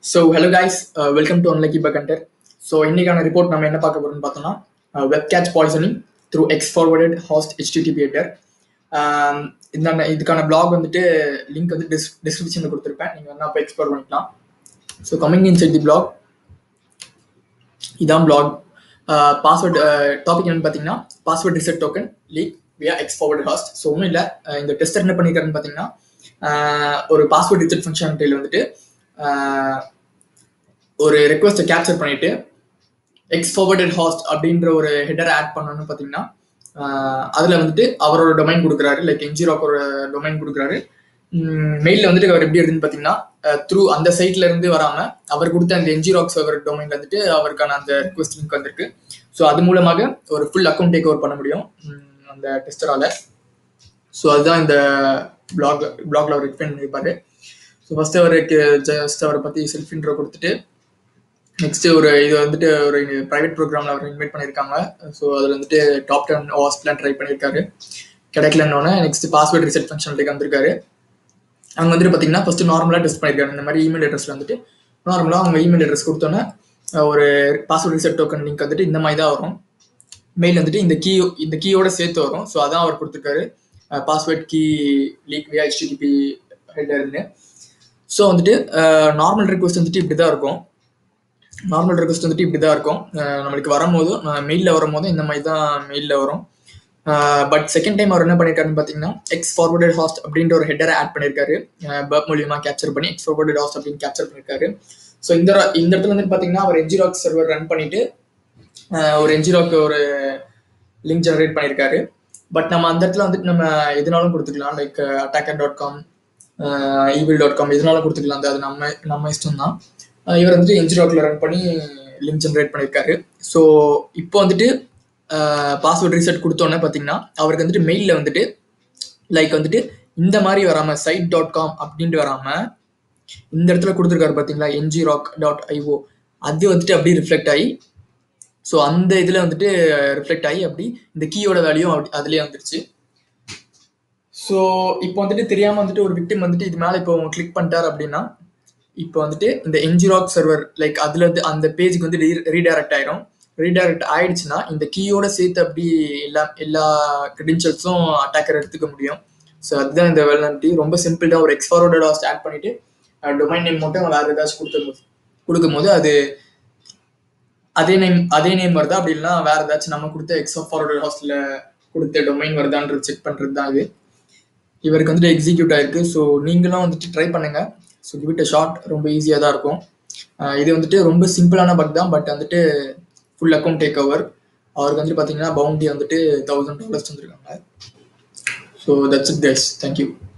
so hello guys welcome to unlucky bug hunter so இன்னைக்கான report நம்ம என்ன பார்க்க போறோம்னு பார்த்தோம்னா web cache poisoning through x forwarded host HTTP header இந்த இதுக்கான பிளாக் வந்துட்டு லிங்க் வந்து டிஸ் டிஸ்கிரிப்ஷனில் கொடுத்துருப்பேன் நீங்கள் வேணா அப்போ எக்ஸ்ப்ளோர் பண்ணிக்கலாம் so coming inside the blog இதான் பிளாக் பாஸ்வேர்ட் டாபிக் என்னன்னு பார்த்தீங்கன்னா password reset token leak via x forward host so ஒன்றும் இல்லை இந்த டெஸ்டர் என்ன பண்ணியிருக்காருன்னு பார்த்தீங்கன்னா ஆஹ் ஒரு பாஸ்வேர்ட் ரிசெட் ஃபங்க்ஷனாலிட்டியில் வந்துட்டு ஆஹ் ஒரு ரெக்வஸ்ட்டை கேப்சர் பண்ணிட்டு எக்ஸ் ஃபார்வர்டட் ஹாஸ்ட் அப்படின்ற ஒரு ஹெடர் ஆட் பண்ணணும்னு பார்த்தீங்கன்னா அதில் வந்துட்டு அவரோட டொமைன் கொடுக்குறாரு லைக் என்ஜி ராக்கோட டொமைன் கொடுக்குறாரு மெயிலில் வந்துட்டு அவர் எப்படி இருக்குன்னு பார்த்தீங்கன்னா த்ரூ அந்த சைட்ல இருந்து வராமல் அவர் கொடுத்த அந்த என்ஜி ராக் சர்வர் டொமைன்ல வந்துட்டு அவருக்கான அந்த ரிக்வஸ்ட் லிங்க் வந்திருக்கு ஸோ அது மூலமாக ஒரு ஃபுல் அக்கௌண்ட் டேக் ஓவர் பண்ண முடியும் உம், அந்த டெஸ்டரால ஸோ அதுதான் இந்த பிளாக் பிளாக்ல அவர் எக்ஸ்பிளைன் பண்ணியிருப்பாரு ஸோ ஃபர்ஸ்ட் அவருக்கு ஜஸ்ட் அவரை பற்றி செல்ஃப் இன்ட்ரோ கொடுத்துட்டு நெக்ஸ்ட் ஒரு இது வந்துட்டு ஒரு ப்ரைவேட் ப்ரோக்ராம்ல அவர் இன்வைட் பண்ணியிருக்காங்க ஸோ அதில் வந்துட்டு டாப் டென் ஹாஸ்ட்லாம் ட்ரை பண்ணியிருக்காரு கிடைக்கலன்னொன்னே நெக்ஸ்ட் பாஸ்வேர்ட் ரிசெட் ஃபங்க்ஷனுக்கு வந்திருக்காரு அங்கே வந்துட்டு பார்த்தீங்கன்னா ஃபர்ஸ்ட் நார்மலாக டெஸ்ட் பண்ணியிருக்காரு இந்த மாதிரி இமெயில் அட்ரஸ்ல வந்துட்டு நார்மலாக அவங்க இமெயில் அட்ரஸ் கொடுத்தோன்னே அஹ் ஒரு பாஸ்வேர்ட் ரிசெட் டோக்கன் லிங்க் வந்துட்டு இந்த மாதிரி தான் வரும் மெயில் வந்துட்டு இந்த கீ இந்த கீயோட சேர்த்து வரும் ஸோ அதான் அவர் கொடுத்துருக்காரு password key leak via HTTP ஹெட்டர்னு ஸோ வந்துட்டு நார்மல் ரிக்வஸ்ட் வந்துட்டு இப்படி தான் இருக்கும் நார்மல் ரெக்வஸ்ட் வந்துட்டு இப்படி தான் இருக்கும் அஹ் நம்மளுக்கு வரும்போதும் மெயிலில் வரும்போதும் இந்த மாதிரி தான் மெயிலில் வரும் பட் செகண்ட் டைம் அவர் என்ன பண்ணியிருக்காருன்னு பார்த்தீங்கன்னா எக்ஸ் ஃபார்வர்டட் ஹாஸ்ட் அப்படின்ற ஒரு ஹெட்டரை ஆட் பண்ணியிருக்காரு பர்ப் மூலியமாக கேப்சர் பண்ணி எக்ஸ் ஃபார்வர்டட் ஹாஸ்ட் அப்படின்னு கேப்சர் பண்ணியிருக்காரு ஸோ இந்த இந்த இடத்துல வந்து பார்த்தீங்கன்னா அவர் என்ஜிராக் சர்வர் ரன் பண்ணிட்டு அஹ் ஒரு என்ஜிராக் ஒரு லிங்க் ஜெனரேட் பண்ணியிருக்காரு பட் நம்ம அந்த இடத்துல வந்துட்டு நம்ம எதுனாலும் கொடுத்துக்கலாம் like attacker dot com evil dot com எதுனாலும் கொடுத்துக்கலாம் அது அது நம்ம நம்ம இஷ்டம் தான் அஹ் இவர் வந்துட்டு என்ஜிராக்ல ரன் பண்ணி லிங்க் ஜென்ரேட் பண்ணியிருக்காரு ஸோ இப்போ வந்துட்டு பாஸ்வேர்ட் ரீசெட் கொடுத்தோன்னே பார்த்தீங்கன்னா அவருக்கு வந்துட்டு மெயிலில் வந்துட்டு லைக் வந்துட்டு இந்த மாதிரி வராமல் சைட் டாட் காம் அப்படின்ட்டு வராமல் இந்த இடத்துல கொடுத்துருக்காரு பார்த்தீங்களா என்ஜி ராக் டாட் ஐஓ அது வந்துட்டு அப்படியே ரிஃப்ளெக்ட் ஆகி ஸோ அந்த இதில் வந்துட்டு ரிஃப்ளெக்ட் ஆகி அப்படி இந்த கீயோட வேல்யூ அப்படி அதுலேயே வந்துருச்சு ஸோ இப்போ வந்துட்டு தெரியாமல் வந்துட்டு ஒரு விக்டிம் வந்துட்டு இது மேலே இப்போ கிளிக் பண்ணிட்டார் அப்படின்னா இப்போ வந்துட்டு இந்த என்ஜிராக் சர்வர் லைக் அதுல இருந்து அந்த பேஜுக்கு வந்து ரீடைரக்ட் ஆயிடும் ரீடைரக்ட் ஆயிடுச்சுன்னா இந்த கீயோட சேர்த்து அப்படி எல்லா எல்லா கிரெடென்ஷியல்ஸும் அட்டாக்கர் எடுத்துக்க முடியும் ஸோ அதுதான் இந்த வெல்னட்டி ரொம்ப சிம்பிள் தான் ஒரு எக்ஸ் ஃபார்வர்டட் ஹாஸ்ட் ஆட் பண்ணிட்டு டொமைன் நேம் மட்டும் வேற ஏதாச்சும் கொடுத்து கொடுக்கும்போது அது அதே நேம் அதே நேம் வருதா அப்படி இல்லைன்னா வேற ஏதாச்சும் நம்ம கொடுத்த எக்ஸ் ஃபார்வர்டட் ஹாஸ்ட்ல கொடுத்த டொமைன் வருதான்றது செக் பண்றது தான் இது இவருக்கு வந்துட்டு எக்ஸிக்யூட் ஆயிருக்கு ஸோ நீங்களும் வந்துட்டு ட்ரை பண்ணுங்க ஸோ கிவ் இட் ஷார்ட் ரொம்ப ஈஸியாக தான் இருக்கும் அஹ் இது வந்துட்டு ரொம்ப சிம்பிளான பக் தான் பட் வந்துட்டு ஃபுல் அக்கௌண்ட் டேக் ஓவர் அவருக்கு வந்துட்டு பார்த்தீங்கன்னா பவுண்டி வந்துட்டு தௌசண்ட் டாலர்ஸ் வந்துருக்காங்க so that's it guys thank you